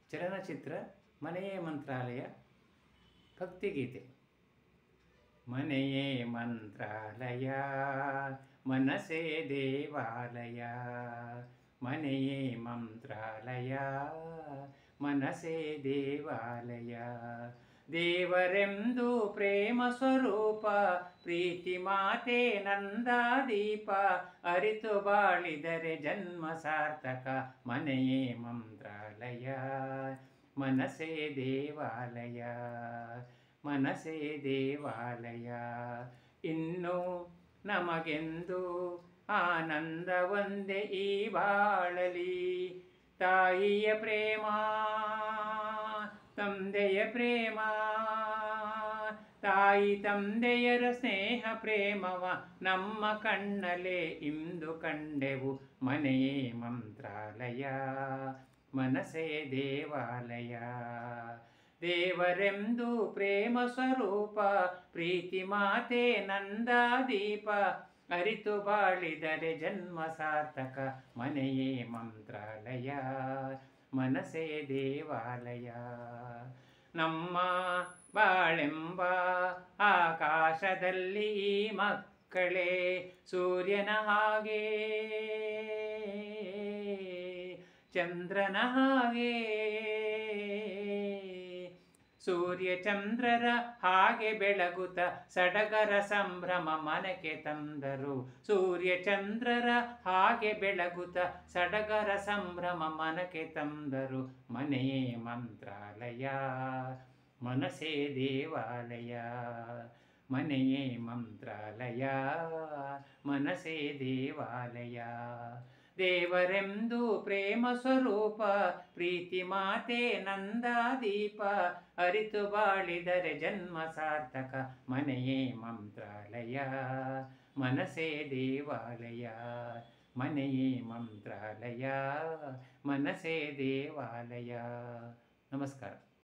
ಚಲನಚಿತ್ರ ಮನೆಯೇ ಮಂತ್ರಾಲಯ ಭಕ್ತಿಗೀತೆ ಮನೆಯೇ ಮಂತ್ರಾಲಯ ಮನಸೇ ದೇವಾಲಯ ಮನೆಯೇ ಮಂತ್ರಾಲಯ ಮನಸೇ ದೇವಾಲಯ ದೇವರೆಂದು ಪ್ರೇಮ ಸ್ವರೂಪ ಪ್ರೀತಿ ಮಾತೆ ನಂದಾದೀಪ ಅರಿತು ಬಾಳಿದರೆ ಜನ್ಮ ಸಾರ್ಥಕ ಮನೆಯೇ ಮಂತ್ರಾಲಯ ಮನಸೇ ದೇವಾಲಯ ಮನಸೇ ದೇವಾಲಯ ಇನ್ನು ನಮಗೆಂದು ಆನಂದ ಒಂದೇ ಈ ಬಾಳಲಿ ತಾಯಿಯ ಪ್ರೇಮ ತಂದೆಯ ಪ್ರೇಮ ತಾಯಿ ತಂದೆಯರ ಸ್ನೇಹ ಪ್ರೇಮವ ನಮ್ಮ ಕಣ್ಣಲೆ ಇಂದು ಕಂಡೆವು ಮನೆಯೇ ಮಂತ್ರಾಲಯ ಮನಸೇ ದೇವಾಲಯ ದೇವರೆಂದು ಪ್ರೇಮ ಸ್ವರೂಪ ಪ್ರೀತಿ ಮಾತೆ ನಂದಾದೀಪ ಅರಿತು ಬಾಳಿದರೆ ಜನ್ಮ ಸಾರ್ಥಕ ಮನೆಯೇ ಮಂತ್ರಾಲಯ ಮನಸೇ ದೇವಾಲಯ ನಮ್ಮ ಬಾಳೆಂಬ ಆಕಾಶದಲ್ಲಿ ಈ ಮಕ್ಕಳೇ ಸೂರ್ಯನ ಹಾಗೆ ಚಂದ್ರನ ಹಾಗೆ ಸೂರ್ಯ ಚಂದ್ರರ ಹಾಗೆ ಬೆಳಗುತ್ತ ಸಡಗರ ಸಂಭ್ರಮ ಮನಕ್ಕೆ ತಂದರು ಸೂರ್ಯ ಚಂದ್ರರ ಹಾಗೆ ಬೆಳಗುತ್ತ ಸಡಗರ ಸಂಭ್ರಮ ಮನಕ್ಕೆ ತಂದರು ಮನೆಯೇ ಮಂತ್ರಾಲಯ ಮನಸೇ ದೇವಾಲಯ ಮನೆಯೇ ಮಂತ್ರಾಲಯ ಮನಸೇ ದೇವಾಲಯ ದೇವರೆಂದು ಪ್ರೇಮ ಸ್ವರೂಪ ಪ್ರೀತಿ ಮಾತೆ ನಂದಾದೀಪ ಅರಿತು ಬಾಳಿದರೆ ಜನ್ಮ ಸಾರ್ಥಕ ಮನೆಯೇ ಮಂತ್ರಾಲಯ ಮನಸೇ ದೇವಾಲಯ ಮನೆಯೇ ಮಂತ್ರಾಲಯ ಮನಸೇ ದೇವಾಲಯ ನಮಸ್ಕಾರ